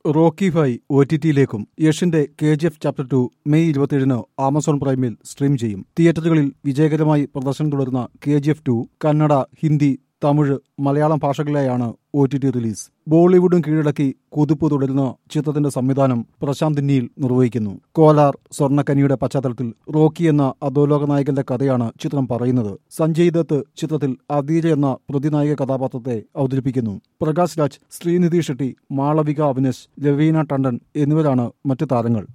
Rocky ഫൈ O T ടിയിലേക്കും യഷിന്റെ K G F chapter two May ഇരുപത്തിയേഴിന് ആമസോൺ പ്രൈമിൽ സ്ട്രീം ചെയ്യും തിയേറ്ററുകളിൽ വിജയകരമായി പ്രദർശനം തുടരുന്ന K G F two Kannada Hindi Tamil Malayalam ഭാഷകളിലായാണ് ഒ ടി ടി റിലീസ് ബോളിവുഡും കീഴടക്കി കുതിപ്പ് തുടരുന്ന ചിത്രത്തിന്റെ സംവിധാനം പ്രശാന്ത് നീൽ നിർവഹിക്കുന്നു കോലാർ സ്വർണ്ണക്കനിയുടെ പശ്ചാത്തലത്തിൽ റോക്കി എന്ന അധോലോക നായകന്റെ കഥയാണ് ചിത്രം പറയുന്നത് സഞ്ജയ് ദത്ത് ചിത്രത്തിൽ അദീജ എന്ന പ്രതിനായക കഥാപാത്രത്തെ അവതരിപ്പിക്കുന്നു പ്രകാശ് രാജ് ശ്രീനിധി ഷെട്ടി മാളവിക അവിനേഷ് രവീന ടണ്ടൻ എന്നിവരാണ് മറ്റ് താരങ്ങൾ